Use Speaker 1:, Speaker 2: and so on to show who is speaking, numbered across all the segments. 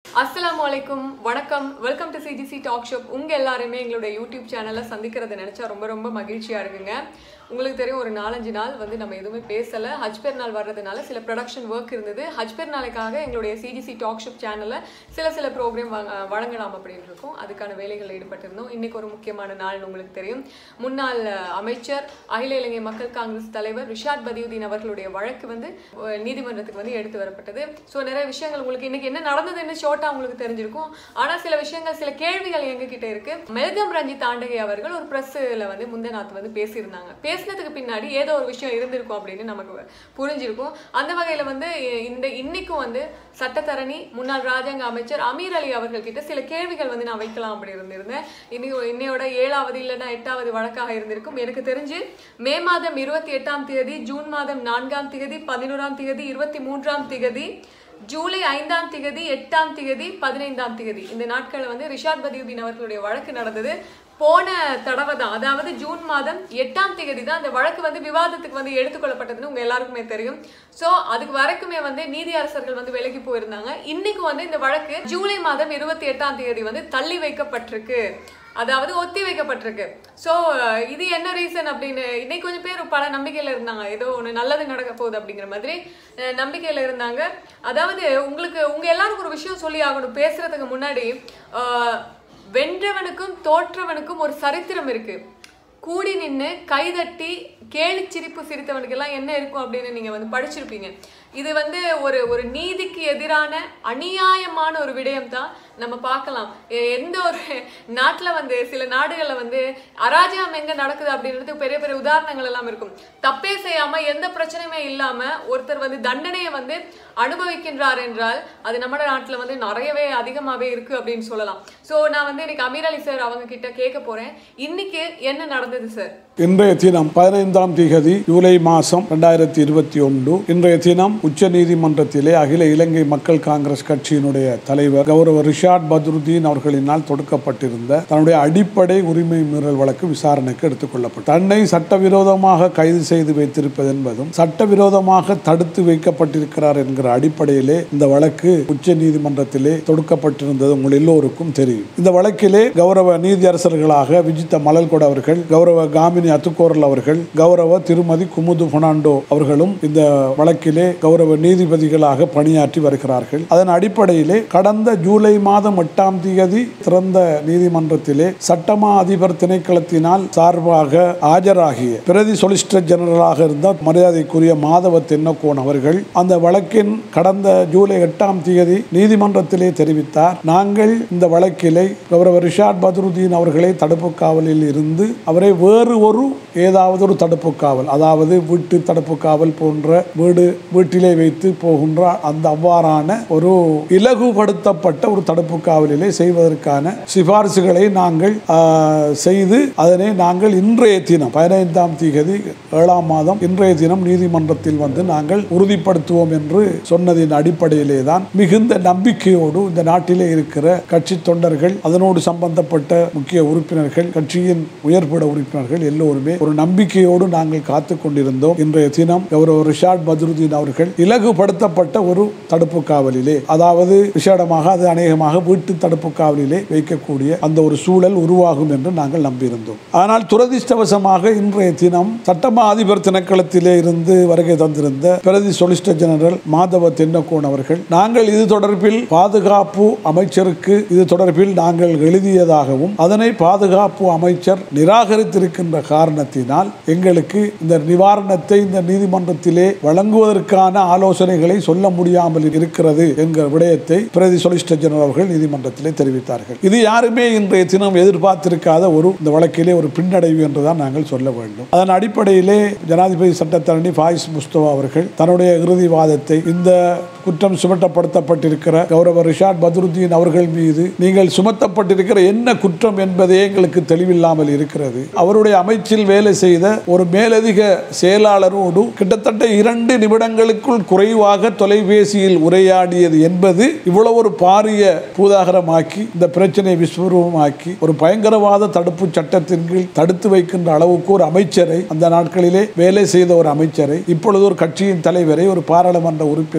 Speaker 1: அஸ்ஸலாமு அலைக்கும் வணக்கம் welcome to CGC dog shop உங்க எல்லாருமே எங்களுடைய யூடியூப் சேனல்ல சந்திக்கிறத நினைச்சா ரொம்ப ரொம்ப மகிழ்ச்சியா இருக்குங்க உங்களுக்கு தெரியும் ஒரு நாலஞ்சு நாள் வந்து நம்ம எதுவுமே பேசல ஹஜ் பெருநாள் வர்றதுனால சில ப்ரொடக்ஷன் ஒர்க் இருந்தது ஹஜ் பெருநாளுக்காக எங்களுடைய சிஜிசி டாக் ஷாப் சேனல்ல சில சில ப்ரோக்ராம் வழங்கலாம் அப்படின்னு இருக்கோம் அதுக்கான வேலைகளில் ஈடுபட்டிருந்தோம் இன்னைக்கு ஒரு முக்கியமான நாள்னு உங்களுக்கு தெரியும் முன்னாள் அஹ், அமைச்சர் அகில இலங்கை மக்கள் காங்கிரஸ் தலைவர் ரிஷாத் பதியுதீன் அவர்களுடைய வழக்கு வந்து அஹ், நீதிமன்றத்துக்கு வந்து எடுத்து வரப்பட்டது ஸோ நிறைய விஷயங்கள் உங்களுக்கு இன்னைக்கு என்ன நடந்ததுன்னு ஷார்ட்டா உங்களுக்கு தெரிஞ்சிருக்கும் ஆனா சில விஷயங்கள் சில கேள்விகள் எங்க கிட்ட இருக்கு மெல்கம் ரஞ்சித் ஆண்டகை அவர்கள் ஒரு பிரஸ்ல வந்து முந்தே நாத்து வந்து பேசியிருந்தாங்க பேசினதுக்கு பின்னாடி ஏதோ ஒரு விஷயம் இருந்திருக்கும் அப்படின்னு நமக்கு புரிஞ்சிருக்கும் அந்த வகையில வந்து இ- இந்த இன்னைக்கும் வந்து சட்டத்தரணி முன்னாள் ராஜாங்க அமைச்சர் அமீர் அலி அவர்கள் கிட்ட சில கேள்விகள் வந்து நான் வைக்கலாம் அப்படி இருந்திருந்தேன் இன்னைக்கு இன்னையோட ஏழாவது இல்லைன்னா எட்டாவது வழக்காக இருந்திருக்கும் எனக்கு தெரிஞ்சு மே மாதம் இருபத்தி எட்டாம் தேதி ஜூன் மாதம் நான்காம் தேதி பதினோராம் தேதி இருபத்தி மூன்றாம் தேதி ஜூலை ஐந்தாம் திகதி எட்டாம் திகதி பதினைந்தாம் திகதி இந்த நாட்களில் வந்து ரிஷாத் பதியுதீன் அவர்களுடைய வழக்கு நடந்தது போன தடவை தான் அதாவது ஜூன் மாதம் எட்டாம் திகதி தான் அந்த வழக்கு வந்து விவாதத்துக்கு வந்து எடுத்துக்கொள்ளப்பட்டதுன்னு உங்க எல்லாருக்குமே தெரியும் சோ அதுக்கு வரைக்குமே வந்து நீதி அரசர்கள் வந்து விலகி போயிருந்தாங்க இன்னைக்கு வந்து இந்த வழக்கு ஜூலை மாதம் இருபத்தி எட்டாம் தேதி வந்து தள்ளி வைக்கப்பட்டிருக்கு அதாவது ஒத்தி வைக்கப்பட்டிருக்கு ஸோ இது என்ன ரீசன் அப்படின்னு இன்னைக்கு கொஞ்சம் பேர் பல நம்பிக்கையில இருந்தாங்க ஏதோ ஒன்று நல்லது நடக்க போகுது அப்படிங்கிற மாதிரி அஹ், நம்பிக்கையில இருந்தாங்க அதாவது உங்களுக்கு உங்க எல்லாருக்கும் ஒரு விஷயம் சொல்லி ஆகணும் பேசுறதுக்கு முன்னாடி அஹ், வென்றவனுக்கும் தோற்றவனுக்கும் ஒரு சரித்திரம் இருக்கு கூடி நின்று கைதட்டி கேலி சிரிப்பு சிரித்தவனுக்கெல்லாம் என்ன இருக்கும் அப்படின்னு நீங்க வந்து படிச்சிருப்பீங்க இது வந்து ஒரு ஒரு நீதிக்கு எதிரான அநியாயமான ஒரு விடயம் தான் நம்ம பார்க்கலாம் எ- எந்த ஒரு நாட்டுல வந்து சில நாடுகள்ல வந்து அராஜகம் எங்க நடக்குது அப்படின்றதுக்கு பெரிய பெரிய உதாரணங்கள் எல்லாம் இருக்கும் தப்பே செய்யாம எந்த பிரச்சனையுமே இல்லாம ஒருத்தர் வந்து தண்டனையை வந்து அனுபவிக்கின்றார் என்றால் அது நம்ம நாட்டுல வந்து நிறையவே அதிகமாவே இருக்கு அப்படின்னு சொல்லலாம் சோ நான் வந்து இன்னைக்கு அமீர் அலி சார் அவங்க கிட்ட கேட்க போறேன் இன்னைக்கு என்ன நடந்தது சார்
Speaker 2: இன்றைய தினம் பதினைந்தாம் திகதி ஜூலை மாதம் ரெண்டாயிரத்தி இருபத்தி ஒன்று இன்றைய தினம் உச்ச நீதிமன்றத்திலே அகில இலங்கை மக்கள் காங்கிரஸ் கட்சியினுடைய தலைவர் கௌரவ ரிஷாட் பத்ருதீன் அவர்களினால் தொடுக்கப்பட்டிருந்த தன்னுடைய அடிப்படை உரிமை மீறல் வழக்கு விசாரணைக்கு எடுத்துக்கொள்ளப்பட்டது தன்னை சட்டவிரோதமாக கைது செய்து வைத்திருப்பது என்பதும் சட்டவிரோதமாக தடுத்து வைக்கப்பட்டிருக்கிறார் என்கிற அடிப்படையிலே இந்த வழக்கு உச்ச நீதிமன்றத்திலே தொடுக்கப்பட்டிருந்தது உங்கள் எல்லோருக்கும் தெரியும் இந்த வழக்கிலே கௌரவ நீதியரசர்களாக விஜித்த மலல்கொட அவர்கள் கௌரவ காமினி அத்துக்கோரல் அவர்கள் கௌரவ திருமதி குமுது பொனாண்டோ அவர்களும் இந்த வழக்கிலே கௌரவ நீதிபதிகளாக பணியாற்றி வருகிறார்கள் அதன் அடிப்படையிலே கடந்த ஜூலை மாதம் எட்டாம் தேதி திறந்த நீதிமன்றத்திலே சட்டமா அதிபர் திணைக்களத்தினால் சார்பாக ஆஜராகிய பிரதி சொலிசிட்டர் ஜெனரலாக இருந்த மரியாதைக்குரிய மாதவ தென்னக்கோன் அவர்கள் அந்த வழக்கின் கடந்த ஜூலை எட்டாம் தேதி நீதிமன்றத்திலே தெரிவித்தார் நாங்கள் இந்த வழக்கிலே கௌரவ ரிஷாட் பத்ருதீன் அவர்களை தடுப்பு காவலில் இருந்து அவரை வேறு ஒரு ஏதாவது ஒரு தடுப்பு காவல் அதாவது வீட்டு தடுப்பு காவல் போன்ற வீடு வீட்டிலே வைத்து போகின்ற அந்த அவ்வாறான ஒரு இலகுபடுத்தப்பட்ட ஒரு தடுப்பு காவலிலே செய்வதற்கான சிபாரிசுகளை நாங்கள் ஆ, செய்து அதனை நாங்கள் இன்றைய தினம் பதினைந்தாம் தேதி ஏழாம் மாதம் இன்றைய தினம் நீதிமன்றத்தில் வந்து நாங்கள் உறுதிப்படுத்துவோம் என்று சொன்னதின் அடிப்படையிலே தான் மிகுந்த நம்பிக்கையோடு இந்த நாட்டிலே இருக்கிற கட்சி தொண்டர்கள் அதனோடு சம்பந்தப்பட்ட முக்கிய உறுப்பினர்கள் கட்சியின் உயர்பட உறுப்பினர்கள் எல்லோருமே ஒரு நம்பிக்கையோடு நாங்கள் காத்து கொண்டிருந்தோம் இன்றைய தினம் கௌரவ ரிஷாட் பத்ருதீன் அவர்கள் இலகுபடுத்தப்பட்ட ஒரு தடுப்பு காவலிலே அதாவது விசேடமாக அது அநேகமாக வீட்டு தடுப்பு காவலிலே வைக்கக்கூடிய அந்த ஒரு சூழல் உருவாகும் என்று நாங்கள் நம்பியிருந்தோம் ஆனால் துரதிர்ஷ்டவசமாக இன்றைய தினம் சட்டமா அதிபர் திணைக்களத்திலே இருந்து வருகை தந்திருந்த பிரதி சொலிசிட்டர் ஜெனரல் மாதவ தென்னக்கோன் அவர்கள் நாங்கள் இது தொடர்பில் பாதுகாப்பு அமைச்சருக்கு இது தொடர்பில் நாங்கள் எழுதியதாகவும் அதனை பாதுகாப்பு அமைச்சர் நிராகரித்திருக்கின்ற காரணத்தினால் எங்களுக்கு இந்த நிவாரணத்தை இந்த நீதிமன்றத்திலே வழங்குவதற்கான ஆலோசனைகளை சொல்ல முடியாமல் இருக்கிறது என்கிற விடயத்தை பிரதி சொலிசிட்டர் ஜெனரல் அவர்கள் நீதிமன்றத்திலே தெரிவித்தார்கள் இது யாருமே இன்றைய தினம் எதிர்பார்த்திருக்காத ஒரு இந்த வழக்கிலே ஒரு பின்னடைவு என்றுதான் நாங்கள் சொல்ல வேண்டும் அதன் அடிப்படையிலே ஜனாதிபதி சட்டத்தரணி ஃபாயிஸ் முஸ்தபா அவர்கள் தன்னுடைய இறுதி வாதத்தை இந்த குற்றம் சுமத்தப்படுத்தப்பட்டிருக்கிற கௌரவ ரிஷாட் பத்ருதீன் அவர்கள் மீது நீங்கள் சுமத்தப்பட்டிருக்கிற என்ன குற்றம் என்பதே எங்களுக்கு தெளிவில்லாமல் இருக்கிறது அவருடைய அமைச்சில் வேலை செய்த ஒரு மேலதிக செயலாளரோடு கிட்டத்தட்ட இரண்டு நிமிடங்களுக்குள் குறைவாக தொலைபேசியில் உரையாடியது என்பது இவ்வளவு ஒரு பாரிய பூதாகரமாக்கி இந்த பிரச்சனை விஸ்வரூபமாக்கி ஒரு பயங்கரவாத தடுப்பு சட்டத்தின் கீழ் தடுத்து வைக்கின்ற அளவுக்கு ஒரு அமைச்சரை அந்த நாட்களிலே வேலை செய்த ஒரு அமைச்சரை இப்பொழுது ஒரு கட்சியின் தலைவரை ஒரு பாராளுமன்ற உறுப்பினரை இவ்வாறு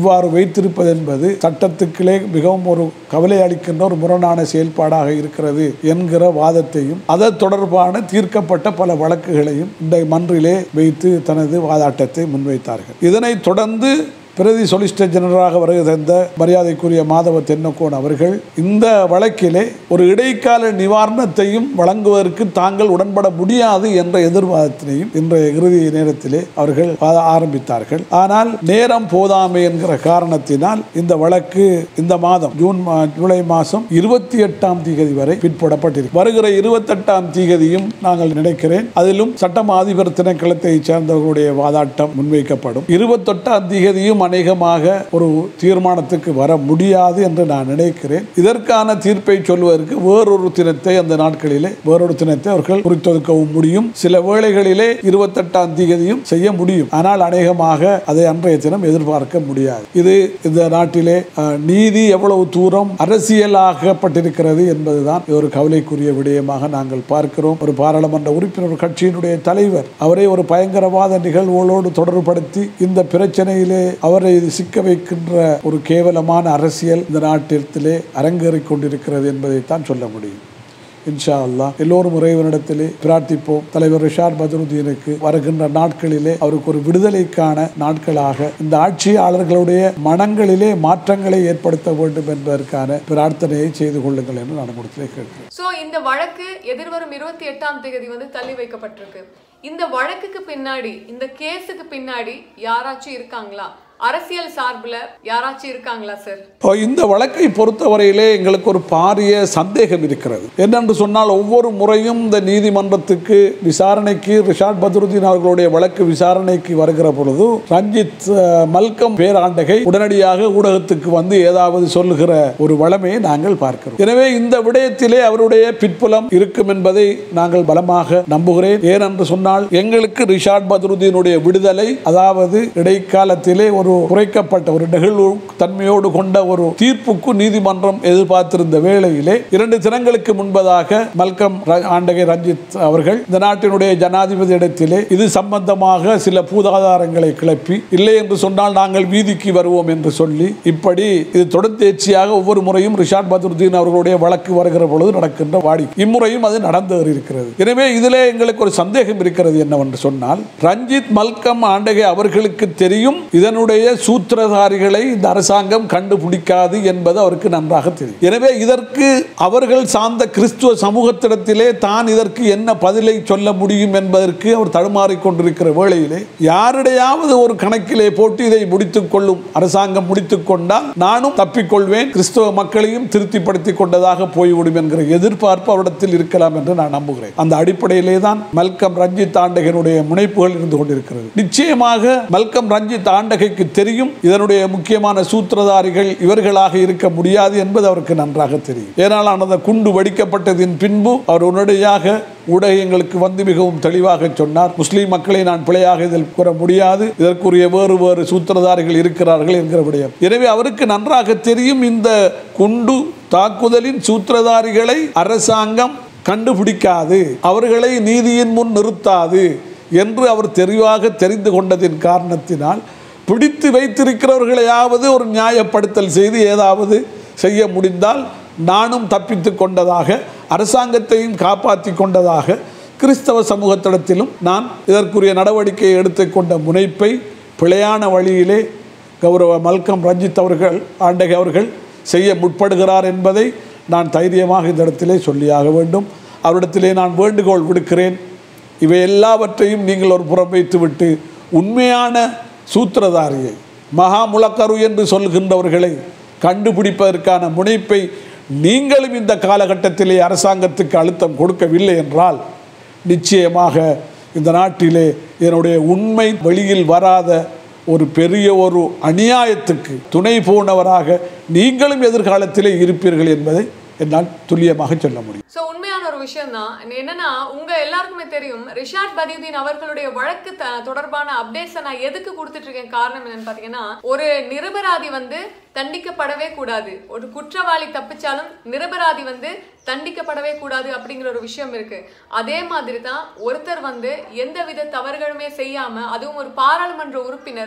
Speaker 2: இவ்வாறு வைத்திருப்பது என்பது சட்டத்துக்களே மிகவும் ஒரு கவலை அளிக்கின்ற ஒரு முரணான செயல்பாடாக இருக்கிறது என்கிற வாதத்தையும் அது தொடர்பான தீர்க்கப்பட்ட பல வழக்குகளையும் இந்த மன்றிலே வைத்து தனது வாதாட்டத்தை முன்வைத்தார்கள் இதனைத் தொடர்ந்து பிரதி சொலிசிட்டர் ஜெனரலாக வருகை தந்த மரியாதைக்குரிய மாதவ தென்னக்கோன் அவர்கள் இந்த வழக்கிலே ஒரு இடைக்கால நிவாரணத்தையும் வழங்குவதற்கு தாங்கள் உடன்பட முடியாது என்ற எதிர்வாதத்தினையும் இன்றைய இறுதி நேரத்திலே அவர்கள் வாத ஆரம்பித்தார்கள் ஆனால் நேரம் போதாமை என்கிற காரணத்தினால் இந்த வழக்கு இந்த மாதம் ஜூன் மா- ஜூலை மாதம் இருபத்தி எட்டாம் தேதி வரை பிற்படப்பட்டிருக்கு வருகிற இருபத்தெட்டாம் தேதியும் நாங்கள் நினைக்கிறேன் அதிலும் சட்டம் அதிபர் திணைக்களத்தை சேர்ந்தவர்களுடைய வாதாட்டம் முன்வைக்கப்படும் இருபத்தெட்டாம் தேதியும் அநேகமாக ஒரு தீர்மானத்துக்கு வர முடியாது என்று நான் நினைக்கிறேன் இதற்கான தீர்ப்பை சொல்வதற்கு வேறொரு தினத்தை அந்த நாட்களிலே வேறொரு தினத்தை அவர்கள் குறித்தொதுக்கவும் முடியும் சில வேளைகளிலே இருபத்தெட்டாம் தேதியும் செய்ய முடியும் ஆனால் அநேகமாக அதை அன்றைய தினம் எதிர்பார்க்க முடியாது இது இந்த நாட்டிலே அஹ், நீதி எவ்வளவு தூரம் அரசியலாகப்பட்டிருக்கிறது என்பதுதான் இது ஒரு கவலைக்குரிய விடயமாக நாங்கள் பார்க்கிறோம் ஒரு பாராளுமன்ற உறுப்பினர் ஒரு கட்சியினுடைய தலைவர் அவரை ஒரு பயங்கரவாத நிகழ்வுகளோடு தொடர்படுத்தி இந்த பிரச்சனையிலே அவரை சிக்க வைக்கின்ற ஒரு கேவலமான அரசியல் இந்த நாட்டிலே அரங்கேறிக் கொண்டிருக்கிறது என்பதைத்தான் சொல்ல முடியும் இன்ஷா அல்லாஹ் எல்லோரும் இறைவனிடத்திலே பிரார்த்திப்போம் தலைவர் ரிஷாட் பதருதீனுக்கு வருகின்ற நாட்களிலே அவருக்கு ஒரு விடுதலைக்கான நாட்களாக இந்த ஆட்சியாளர்களுடைய மனங்களிலே மாற்றங்களை ஏற்படுத்த வேண்டும் என்பதற்கான பிரார்த்தனையை செய்து கொள்ளுங்கள் என்று நான் கொடுத்தே கேட்கிறேன்
Speaker 1: சோ இந்த வழக்கு எதிர்வரும் இருபத்தி எட்டாம் தேதி வந்து தள்ளி வைக்கப்பட்டிருக்கு இந்த வழக்குக்கு பின்னாடி இந்த கேஸுக்கு பின்னாடி யாராச்சும் இருக்காங்களா அரசியல் சார்புல யாராச்சும் இருக்காங்களா சார்
Speaker 2: இப்போ இந்த வழக்கை பொறுத்தவரையிலே எங்களுக்கு ஒரு பாரிய சந்தேகம் இருக்கிறது என்னென்று சொன்னால் ஒவ்வொரு முறையும் இந்த நீதிமன்றத்துக்கு விசாரணைக்கு ரிஷாட் பத்ருதீன் அவர்களுடைய வழக்கு விசாரணைக்கு வருகிற பொழுது ரஞ்சித் அஹ், மல்கம் பேராண்டகை உடனடியாக ஊடகத்துக்கு வந்து ஏதாவது சொல்லுகிற ஒரு வளமையை நாங்கள் பார்க்கிறோம் எனவே இந்த விடயத்திலே அவருடைய பிற்புலம் இருக்கும் என்பதை நாங்கள் பலமாக நம்புகிறேன் ஏனென்று சொன்னால் எங்களுக்கு ரிஷாட் பத்ருதீனுடைய விடுதலை அதாவது இடைக்காலத்திலே ஒரு குறைக்கப்பட்ட ஒரு நெகிழ்வு தன்மையோடு கொண்ட ஒரு தீர்ப்புக்கு நீதிமன்றம் எதிர்பார்த்திருந்த வேளையிலே இரண்டு தினங்களுக்கு முன்பதாக மல்கம் ர- ஆண்டகை ரஞ்சித் அவர்கள் இந்த நாட்டினுடைய ஜனாதிபதி இடத்திலே இது சம்பந்தமாக சில பூதாதாரங்களை கிளப்பி இல்லை என்று சொன்னால் நாங்கள் வீதிக்கு வருவோம் என்று சொல்லி இப்படி இது தொடர்ந்தேர்ச்சியாக ஒவ்வொரு முறையும் ரிஷாட் பத்ருதீன் அவர்களுடைய வழக்கு வருகிற பொழுது நடக்கின்ற வாடி இம்முறையும் அது நடந்து இருக்கிறது எனவே இதிலே எங்களுக்கு ஒரு சந்தேகம் இருக்கிறது என்னவென்று சொன்னால் ரஞ்சித் மல்கம் ஆண்டகை அவர்களுக்கு தெரியும் இதனுடைய சூத்திரதாரிகளை இந்த அரசாங்கம் கண்டுபிடிக்காது என்பது அவருக்கு நன்றாக தெரியும் எனவே இதற்கு அவர்கள் சார்ந்த கிறிஸ்துவ சமூகத்திடத்திலே தான் இதற்கு என்ன பதிலை சொல்ல முடியும் என்பதற்கு அவர் தடுமாறிக் கொண்டிருக்கிற வேளையிலே யாரிடையாவது ஒரு கணக்கிலே போட்டு இதை முடித்துக் கொள்ளும் அரசாங்கம் முடித்துக் கொண்டால் நானும் தப்பிக்கொள்வேன் கிறிஸ்தவ மக்களையும் திருப்திப்படுத்திக் கொண்டதாக போய்விடும் என்கிற எதிர்பார்ப்பு அவரிடத்தில் இருக்கலாம் என்று நான் நம்புகிறேன் அந்த அடிப்படையிலே தான் மல்கம் ரஞ்சித் ஆண்டகனுடைய முனைப்புகள் இருந்து கொண்டிருக்கிறது நிச்சயமாக மல்கம் ரஞ்சித் ஆண்டகைக்கு தெரியும் இதனுடைய முக்கியமான சூத்திரதாரிகள் இவர்களாக இருக்க முடியாது என்பது அவருக்கு நன்றாக தெரியும் ஏனால் அந்த குண்டு வெடிக்கப்பட்டதின் பின்பு அவர் உடனடியாக ஊடகங்களுக்கு வந்து மிகவும் தெளிவாக சொன்னார் முஸ்லிம் மக்களை நான் பிழையாக இதில் கூற முடியாது இதற்குரிய வேறு வேறு சூத்திரதாரிகள் இருக்கிறார்கள் என்கிற விடயம் எனவே அவருக்கு நன்றாக தெரியும் இந்த குண்டு தாக்குதலின் சூத்திரதாரிகளை அரசாங்கம் கண்டுபிடிக்காது அவர்களை நீதியின் முன் நிறுத்தாது என்று அவர் தெளிவாக தெரிந்து கொண்டதின் காரணத்தினால் பிடித்து வைத்திருக்கிறவர்களையாவது ஒரு நியாயப்படுத்தல் செய்து ஏதாவது செய்ய முடிந்தால் நானும் தப்பித்து கொண்டதாக அரசாங்கத்தையும் காப்பாற்றி கொண்டதாக கிறிஸ்தவ சமூகத்திடத்திலும் நான் இதற்குரிய நடவடிக்கையை எடுத்துக்கொண்ட முனைப்பை பிழையான வழியிலே கௌரவ மல்கம் ரஞ்சித் அவர்கள் ஆண்டகை அவர்கள் செய்ய முற்படுகிறார் என்பதை நான் தைரியமாக இந்த இடத்திலே சொல்லியாக வேண்டும் அவரிடத்திலே நான் வேண்டுகோள் விடுக்கிறேன் இவை எல்லாவற்றையும் நீங்கள் ஒரு புறம் வைத்துவிட்டு உண்மையான சூத்திரதாரியை மகா முழக்கரு என்று சொல்கின்றவர்களை கண்டுபிடிப்பதற்கான முனைப்பை நீங்களும் இந்த காலகட்டத்திலே அரசாங்கத்துக்கு அழுத்தம் கொடுக்கவில்லை என்றால் நிச்சயமாக இந்த நாட்டிலே என்னுடைய உண்மை வெளியில் வராத ஒரு பெரிய ஒரு அநியாயத்துக்கு துணை போனவராக நீங்களும் எதிர்காலத்திலே இருப்பீர்கள் என்பதை என்னால் துல்லியமாக சொல்ல முடியும்
Speaker 1: சோ உண்மையான ஒரு விஷயம் தான் என்னன்னா உங்க எல்லாருக்குமே தெரியும் ரிஷாட் பதியுதீன் அவர்களுடைய வழக்கு த- தொடர்பான அப்டேட்ஸை நான் எதுக்கு கொடுத்துட்டு இருக்கேன் காரணம் என்னன்னு பாத்தீங்கன்னா ஒரு நிரபராதி வந்து தண்டிக்கப்படவே கூடாது ஒரு குற்றவாளி தப்பிச்சாலும் நிரபராதி வந்து தண்டிக்கப்படவே கூடாது அப்படிங்கிற ஒரு விஷயம் இருக்கு அதே மாதிரி தான் ஒருத்தர் வந்து எந்தவித தவறுகளுமே செய்யாம அதுவும் ஒரு பாராளுமன்ற உறுப்பினர்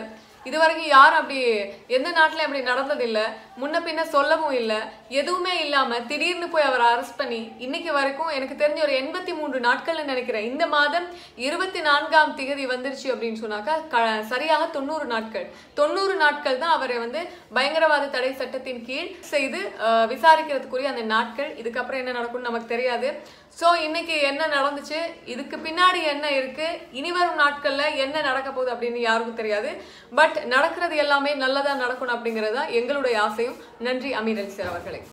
Speaker 1: இது வரைக்கும் யாரும் அப்படி எந்த நாட்டிலும் அப்படி நடந்ததில்லை முன்ன பின்ன சொல்லவும் இல்லை எதுவுமே இல்லாம திடீர்னு போய் அவரை அரெஸ்ட் பண்ணி இன்னைக்கு வரைக்கும் எனக்கு தெரிஞ்ச ஒரு எண்பத்தி மூன்று நாட்கள்னு நினைக்கிறேன் இந்த மாதம் இருபத்தி நான்காம் திகதி வந்துருச்சு அப்படின்னு சொன்னாக்கா க- சரியாக தொண்ணூறு நாட்கள் தொண்ணூறு நாட்கள் தான் அவரை வந்து பயங்கரவாத தடை சட்டத்தின் கீழ் செய்து அஹ், விசாரிக்கிறதுக்குரிய அந்த நாட்கள் இதுக்கப்புறம் என்ன நடக்கும்னு நமக்கு தெரியாது ஸோ இன்னைக்கு என்ன நடந்துச்சு இதுக்கு பின்னாடி என்ன இருக்கு இனி வரும் நாட்கள்ல என்ன நடக்க போகுது அப்படின்னு யாருக்கும் தெரியாது பட் நடக்கிறது எல்லாமே நல்லதா நடக்கணும் அப்படிங்கிறது தான் எங்களுடைய ஆசையும் நன்றி அமீர் அலி சார் அவர்களே